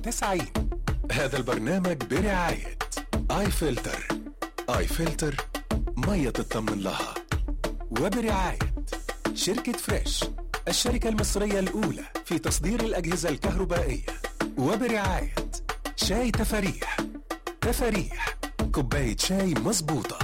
90 هذا البرنامج برعاية آي فلتر آي فلتر مية تطمن لها وبرعاية شركة فريش الشركة المصرية الأولى في تصدير الأجهزة الكهربائية وبرعاية شاي تفاريح تفاريح كوباية شاي مظبوطة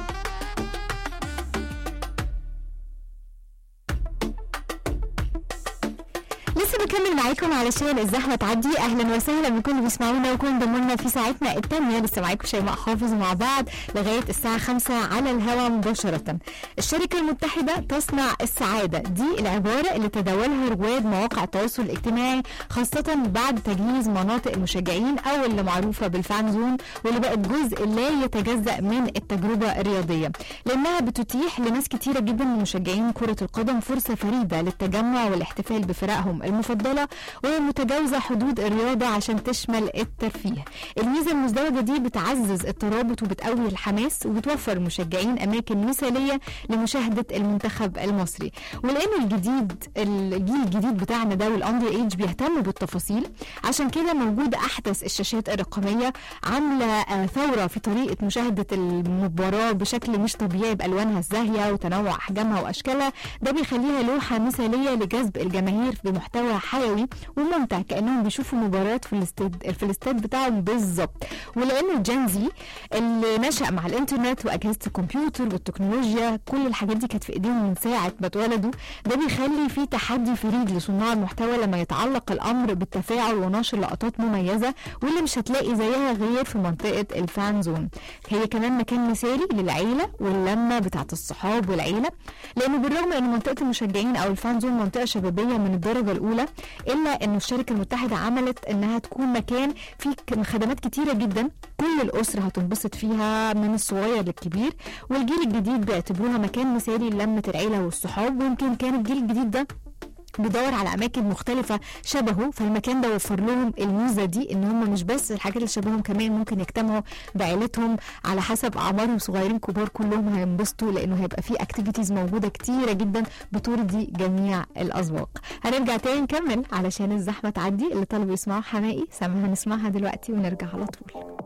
لسه بكمل معاكم علشان الزحمه تعدي اهلا وسهلا بكل اللي بيسمعونا وكل انضموا لنا في ساعتنا الثانيه لسه معاكم شيماء حافظ مع بعض لغايه الساعه 5 على الهواء مباشره. الشركه المتحده تصنع السعاده دي العباره اللي تداولها رواد مواقع التواصل الاجتماعي خاصه بعد تجهيز مناطق المشجعين او اللي معروفه بالفان زون واللي بقت جزء لا يتجزا من التجربه الرياضيه لانها بتتيح لناس كتيره جدا من مشجعين كره القدم فرصه فريده للتجمع والاحتفال بفرقهم المفضله ومتجاوزه حدود الرياضه عشان تشمل الترفيه. الميزه المزدوجه دي بتعزز الترابط وبتقوي الحماس وبتوفر المشجعين اماكن مثاليه لمشاهده المنتخب المصري. ولان الجديد الجيل الجديد بتاعنا ده والاندر ايج بيهتموا بالتفاصيل عشان كده موجود احدث الشاشات الرقميه عامله آه، ثوره في طريقه مشاهده المباراه بشكل مش طبيعي بالوانها الزاهيه وتنوع احجامها واشكالها ده بيخليها لوحه مثاليه لجذب الجماهير بمحتوى حيوي وممتع كانهم بيشوفوا مباريات في الاستاد في الاستاد بتاعهم بالظبط ولان الجنزي اللي نشا مع الانترنت واجهزه الكمبيوتر والتكنولوجيا كل الحاجات دي كانت في ايديهم من ساعه ما اتولدوا ده بيخلي في تحدي فريد لصناع المحتوى لما يتعلق الامر بالتفاعل ونشر لقطات مميزه واللي مش هتلاقي زيها غير في منطقه الفان زون هي كمان مكان مثالي للعيله واللمه بتاعت الصحاب والعيله لانه بالرغم ان منطقه المشجعين او الفان زون منطقه شبابيه من الدرجه الاولى الا ان الشركه المتحده عملت انها تكون مكان فيه ك- خدمات كتيره جدا كل الاسره هتنبسط فيها من الصغير للكبير والجيل الجديد بيعتبروها مكان مثالي للمه العيله والصحاب ويمكن كان الجيل الجديد ده بيدور على اماكن مختلفه شبهه فالمكان ده وفر لهم الميزه دي ان هم مش بس الحاجات اللي شبههم كمان ممكن يجتمعوا بعيلتهم على حسب اعمارهم صغيرين كبار كلهم هينبسطوا لانه هيبقى في اكتيفيتيز موجوده كتيره جدا بترضي جميع الاذواق هنرجع تاني نكمل علشان الزحمه تعدي اللي طلبوا يسمعوا حمائي سامع هنسمعها دلوقتي ونرجع على طول